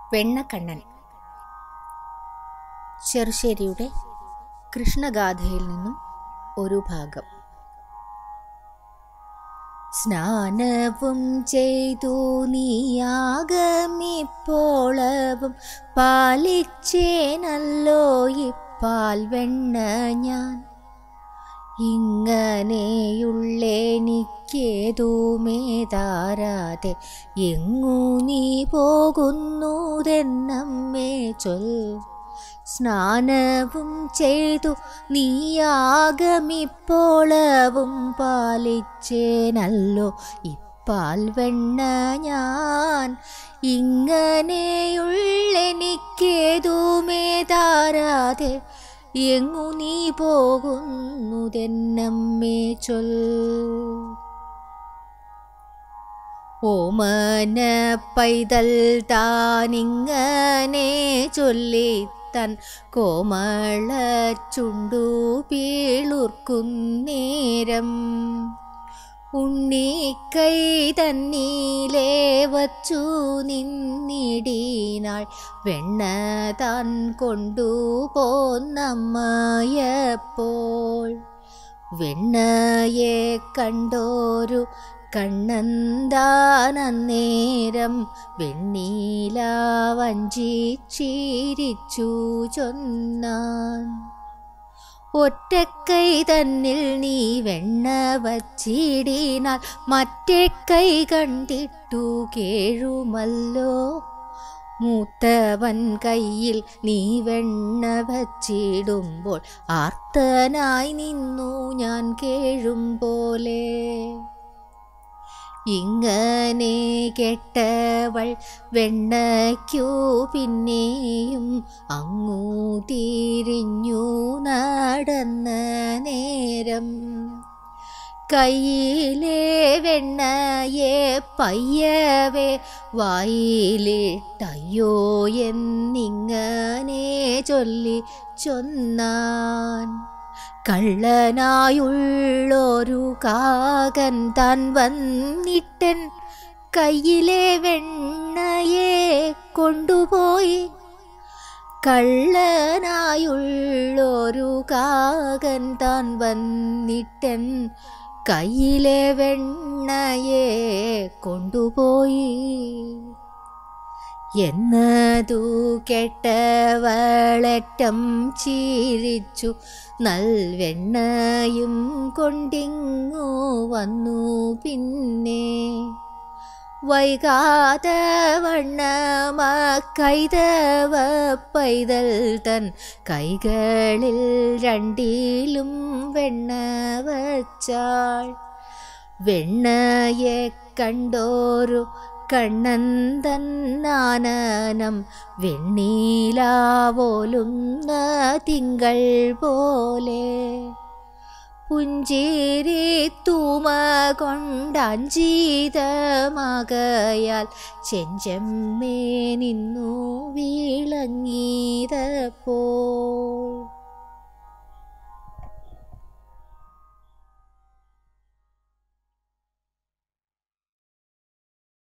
വെണ്ണക്കണ്ണൻ ചെറുശ്ശേരിയുടെ കൃഷ്ണഗാഥയിൽ നിന്നും ഒരു ഭാഗം സ്നാനവും ചെയ്തു നീയാകമിപ്പോളവും പാലിച്ചേനല്ലോ ഇപ്പാൽ വെണ്ണ ഞാൻ ഇങ്ങനെയുള്ളെനിക്കേതുമേതാരാതെ എങ്ങു നീ പോകുന്നതെന്നമ്മേ ചൊൽ സ്നാനവും ചെയ്തു നീയാകമിപ്പോളവും പാലിച്ചേനല്ലോ ഇപ്പാൽ വെണ്ണ ഞാൻ ഇങ്ങനെയുള്ളെനിക്കേതുമേതാരാതെ എങ്ങു നീ പോകുന്നതെന്നമ്മേ ചൊൽ ഓമന പൈതൽ താനിങ്ങനെ ചൊല്ലി തൻ കോമള ചുണ്ടു പീളുർക്കുന്നേരം ഉണ്ണിക്കൈ തന്നീലേ വച്ചു നിന്നിടീനാൾ വെണ്ണ താൻ കൊണ്ടുപോന്നമ്മയപ്പോൾ വെണ്ണയെ കണ്ടോരു കണ്ണന്താനന്നേരം വെണ്ണീല വഞ്ചി ചീരിച്ചു ചൊന്നാൻ ഒറ്റക്കൈ തന്നിൽ നീ വെണ്ണ വച്ചിടിനാൽ മറ്റേ കൈ കണ്ടിട്ടു കേഴുമല്ലോ മൂത്തവൻ കയ്യിൽ നീ വെണ്ണ വച്ചിടുമ്പോൾ ആർത്തനായി നിന്നു ഞാൻ കേഴും പോലെ ഇങ്ങനെ കെട്ടവൾ വെണ്ണയ്ക്കു പിന്നെയും അങ്ങു തിരിഞ്ഞു നടന്ന നേരം കയ്യിലെ വെണ്ണയെ പയ്യവേ വായിലിട്ടയ്യോ എന്നിങ്ങനെ ചൊല്ലി ചൊന്നാൻ കള്ളനായുള്ളൊരു കാകൻ താൻ വന്നിട്ടൻ കയ്യിലെ വെണ്ണയെ കൊണ്ടുപോയി കള്ളനായുള്ളൊരു കാകൻ താൻ വന്നിട്ടൻ കയ്യിലെ വെണ്ണയെ കൊണ്ടുപോയി എന്നതു കെട്ടവളറ്റം ചിരിച്ചു നൽവെണ്ണയും കൊണ്ടിങ്ങു വന്നു പിന്നെ വൈകാതെ വണ്ണമ കൈതവ പൈതൽ തൻ കൈകളിൽ രണ്ടിലും വെണ്ണ വച്ചാൾ വെണ്ണയെ കണ്ടോരു കണ്ണന്തന്നാനനം വെണ്ണീലാവോലുന്ന തിങ്കൾ പോലെ പുഞ്ചിരി തൂമ കൊണ്ടഞ്ചീതമാകയാൽ ചെഞ്ചമ്മേ നിന്നു വീളങ്ങീതപ്പോൾ